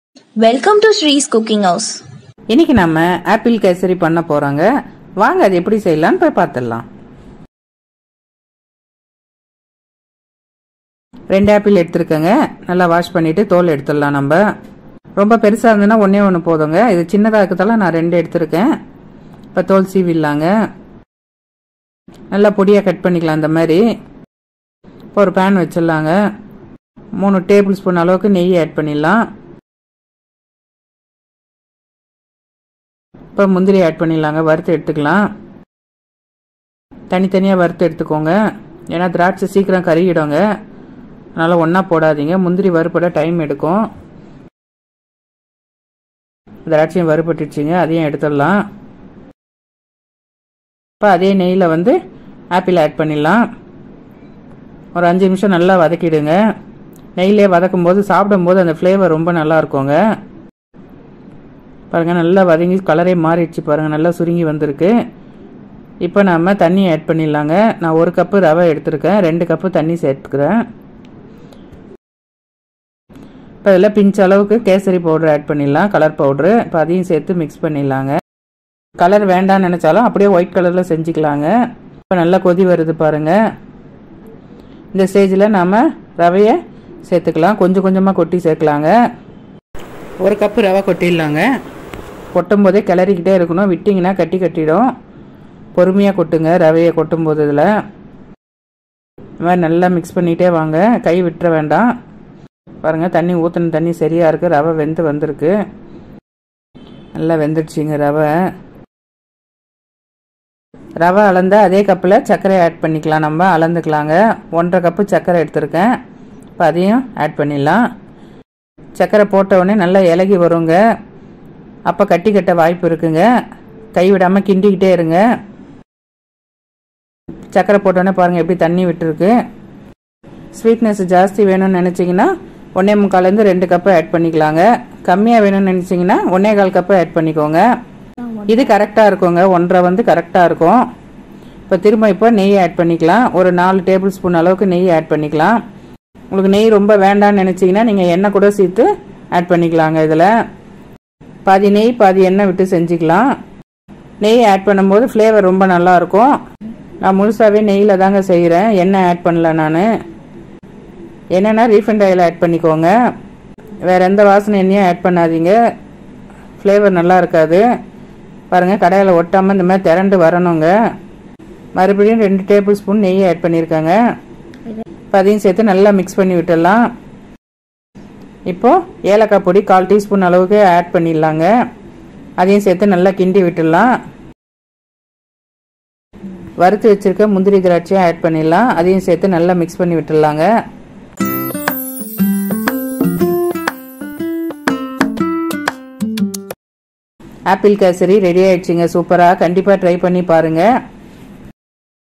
welcome to Sri's cooking house இன்னைக்கு நம்ம apple kesari பண்ண போறோங்க வாங்க அது எப்படி செய்யலாம்னு போய் பார்த்துடலாம் ரெண்டு ஆப்பிள் எடுத்துருக்கேங்க நல்லா வாஷ் பண்ணிட்டு தோல் எடுத்துடலாம் நம்ம ரொம்ப பெருசாக இருந்ததுன்னா ஒன்றே ஒன்று போதுங்க இது சின்னதாக இருக்கிறதால நான் ரெண்டு எடுத்திருக்கேன் இப்போ தோல் சீவிடலாங்க நல்லா பொடியாக கட் பண்ணிக்கலாம் இந்த மாதிரி இப்போ ஒரு பேன் வச்சிடலாங்க மூணு டேபிள் ஸ்பூன் அளவுக்கு நெய் ஆட் பண்ணிடலாம் இப்போ முந்திரி ஆட் பண்ணிடலாங்க வறுத்து எடுத்துக்கலாம் தனித்தனியாக வறுத்து எடுத்துக்கோங்க ஏன்னா திராட்சை சீக்கிரம் கருகிடுங்க அதனால் ஒன்றா போடாதீங்க முந்திரி வறுப்பட டைம் எடுக்கும் திராட்சையும் வறுபட்டுச்சுங்க அதையும் எடுத்துடலாம் இப்போ அதே நெய்யில் வந்து ஆப்பிள் ஆட் பண்ணிடலாம் ஒரு அஞ்சு நிமிஷம் நல்லா வதக்கிடுங்க நெய்யிலே வதக்கும் போது சாப்பிடும்போது அந்த ஃப்ளேவர் ரொம்ப நல்லா இருக்குங்க பாருங்கள் நல்லா வதங்கி கலரே மாறிடுச்சு பாருங்கள் நல்லா சுருங்கி வந்திருக்கு இப்போ நம்ம தண்ணி ஆட் பண்ணிடலாங்க நான் ஒரு கப்பு ரவை எடுத்திருக்கேன் ரெண்டு கப்பு தண்ணி சேர்த்துக்கிறேன் இப்போ இதில் பிஞ்ச் அளவுக்கு கேசரி பவுடர் ஆட் பண்ணிடலாம் கலர் பவுட்ரு இப்போ அதையும் சேர்த்து மிக்ஸ் பண்ணிடலாங்க கலர் வேண்டாம்னு நினச்சாலும் அப்படியே ஒயிட் கலரில் செஞ்சுக்கலாங்க இப்போ நல்லா கொதி வருது பாருங்கள் இந்த ஸ்டேஜில் நாம் ரவையை சேர்த்துக்கலாம் கொஞ்சம் கொஞ்சமாக கொட்டி சேர்க்கலாங்க ஒரு கப்பு ரவை கொட்டிடலாங்க கொட்டும் போதே கிளறிக்கிட்டே இருக்கணும் விட்டிங்கன்னா கட்டி கட்டிடும் பொறுமையாக கொட்டுங்க ரவையை கொட்டும் போது இதில் இந்த மாதிரி நல்லா மிக்ஸ் பண்ணிகிட்டே வாங்க கை விட்டுற வேண்டாம் பாருங்கள் தண்ணி ஊற்றின தண்ணி சரியாக இருக்குது ரவை வெந்து வந்திருக்கு நல்லா வெந்துடுச்சிங்க ரவை ரவை அளந்து அதே கப்பில் சர்க்கரை ஆட் பண்ணிக்கலாம் நம்ம அளந்துக்கலாங்க ஒன்றரை கப்பு சர்க்கரை எடுத்திருக்கேன் இப்போ அதையும் ஆட் பண்ணிடலாம் சர்க்கரை போட்ட உடனே நல்லா இலகி வருங்க அப்போ கட்டி கட்ட வாய்ப்பு இருக்குங்க கைவிடாமல் கிண்டிக்கிட்டே இருங்க சர்க்கரை போட்டோடனே பாருங்கள் எப்படி தண்ணி விட்டுருக்கு ஸ்வீட்னஸ் ஜாஸ்தி வேணும்னு நினச்சிங்கன்னா ஒன்றே முக்கால்லேருந்து ரெண்டு கப்பு ஆட் பண்ணிக்கலாங்க கம்மியாக வேணும்னு நினச்சிங்கன்னா ஒன்றே கால் கப்பு ஆட் பண்ணிக்கோங்க இது கரெக்டாக இருக்குங்க ஒன்றரை வந்து கரெக்டாக இருக்கும் இப்போ திரும்ப இப்போ நெய் ஆட் பண்ணிக்கலாம் ஒரு நாலு டேபிள் ஸ்பூன் அளவுக்கு நெய் ஆட் பண்ணிக்கலாம் உங்களுக்கு நெய் ரொம்ப வேண்டாம்னு நினச்சிங்கன்னா நீங்கள் எண்ணெய் கூட சேர்த்து ஆட் பண்ணிக்கலாங்க இதில் பாதி நெய் பாதி எண்ணெய் விட்டு செஞ்சுக்கலாம் நெய் ஆட் பண்ணும்போது ஃப்ளேவர் ரொம்ப நல்லாயிருக்கும் நான் முழுசாகவே நெய்யில் தாங்க செய்கிறேன் எண்ணெய் ஆட் பண்ணல நான் என்னென்னா ரீஃபண்ட் ஆயில் ஆட் பண்ணிக்கோங்க வேறு எந்த வாசனை எண்ணெயும் ஆட் பண்ணாதீங்க ஃப்ளேவர் நல்லா இருக்காது பாருங்கள் கடையில் ஒட்டாமல் இந்த மாதிரி திரண்டு வரணுங்க மறுபடியும் ரெண்டு டேபிள் ஸ்பூன் நெய் ஆட் பண்ணியிருக்காங்க இப்போ அதையும் சேர்த்து நல்லா மிக்ஸ் பண்ணி விட்டுடலாம் இப்போது ஏலக்காய் பொடி கால் டீஸ்பூன் அளவுக்கு ஆட் பண்ணிடலாங்க அதையும் சேர்த்து நல்லா கிண்டி விட்டுடலாம் வறுத்து வச்சுருக்க முந்திரி திராட்சையும் ஆட் பண்ணிடலாம் அதையும் சேர்த்து நல்லா மிக்ஸ் பண்ணி விட்டுடலாங்க ஆப்பிள் கேசரி ரெடி ஆயிடுச்சுங்க சூப்பராக கண்டிப்பாக ட்ரை பண்ணி பாருங்கள்